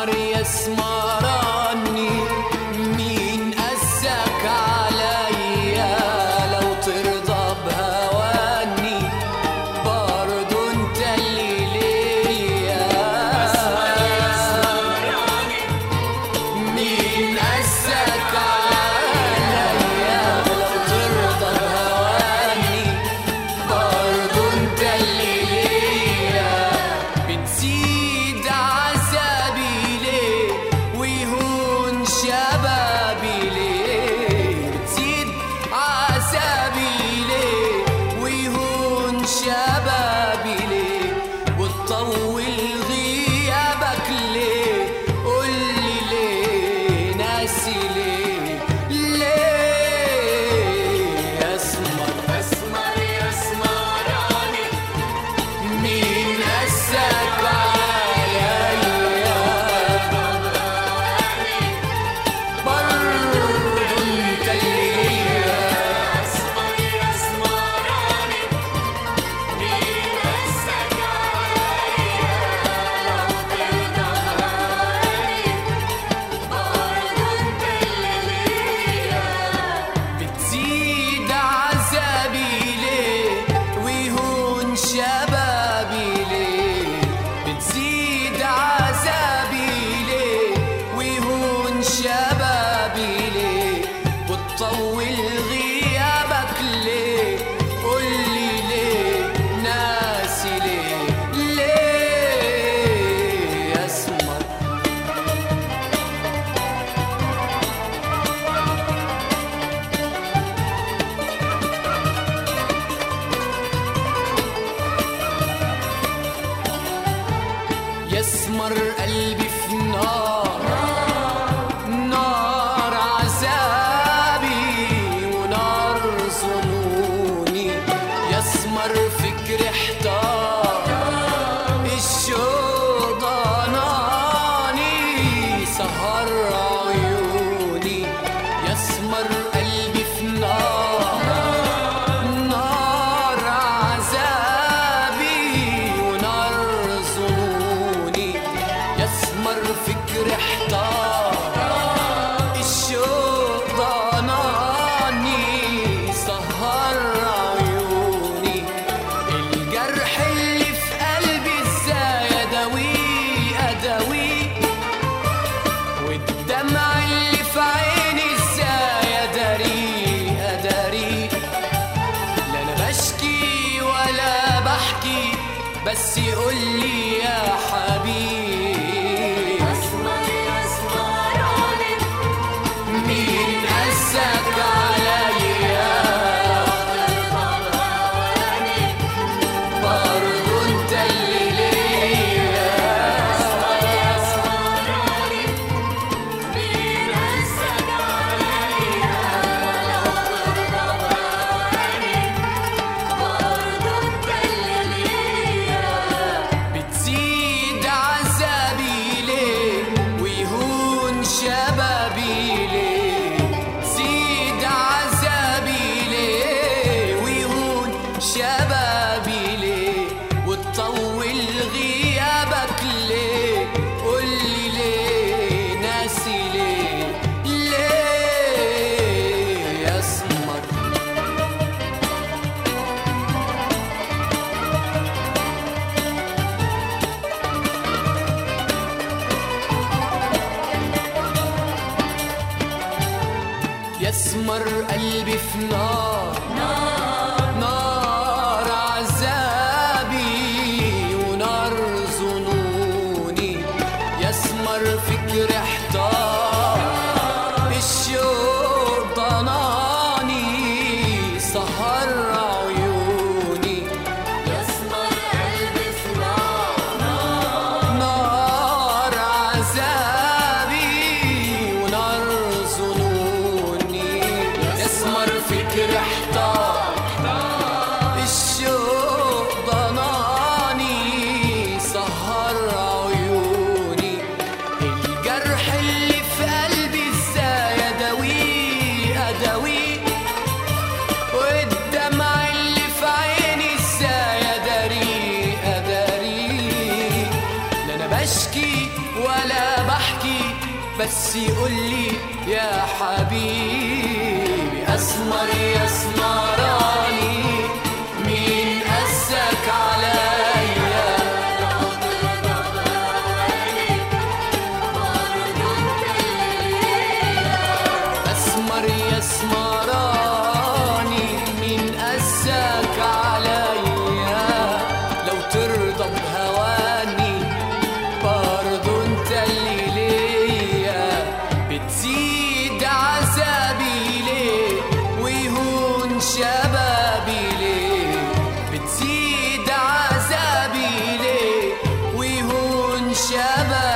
اسمر يا اسمراني مين قسك عليا لو ترضى بهواني برضو انت اللي ليا مين قسك عليا لو ترضى بهواني برضو انت اللي ليا بتزيد عذابي ليه ويهون شبابي ليه بتزيد عذابي ليه ويهون شبابي ليه وتطول غيابك ليه قولي ليه ناسي ليه ليه اسمر اسمر يا اسمراني مين قسك عليا برضو انت اللي ليا اسمر يا اسمراني مين قسك عليا لو ترضى بهواني برضو انت اللي ليا بتزيد عذابي ليه ويهون شبابي ليه بتزيد عذابي ليه ويهون شبابي ليه وتطول غيابك ليه قولي ليه ناسي ليه ليه اسمر يسمر قلبي في نار نار عذابي ونار ظنوني يسمر فكري احتار الشوق ضناني سهر عيوني يسمر قلبي في نار نار عذابي ونار ظنوني يسمر فكر احتار الشوق ضناني سهر عيوني الجرح اللي في قلبي ازاي اداويه اداويه والدمع اللي في عيني ازاي اداريه اداريه لا انا بشكي ولا بحكي بس قولي يا حبيب اسمر يا اسمراني مين قسك عليا ترضى بهواني برضو انت اللي ليا اسمر يا اسمراني مين قسك عليا لو ترضى بهواني برضو انت اللي ليا بتزيد عذابي ليه ويهون شبابي ليه زيد عذابي ليه ويهون شبابي ليه وتطول غيابك ليه قولي ليه ناسي ليه ليه اسمر يسمر قلبي في نار نار عذابي ونار ظنوني يسمر فكر احتار الشوق ضناني سهر عيوني يسمر قلبي في نار نار عذابي ونار ظنوني يسمر فكر احتار الشوق ضناني سهر عيوني الجرح اللي في قلبي ازاي اداويه اداويه والدمع اللي في عيني ازاي اداريه اداريه لا انا بشكي ولا بحكي بس يقولي يا حبيبي أسمر يا اسمراني مين قسك عليا لو ترضى بهواني برضو انت اللي ليا أسمر يا اسمراني مين قسك عليا لو ترضى بهواني برضو انت اللي ليا بتزيد عذابي ليه ويهون شبابي ليه بتزيد عذابي ليه ويهون شبابي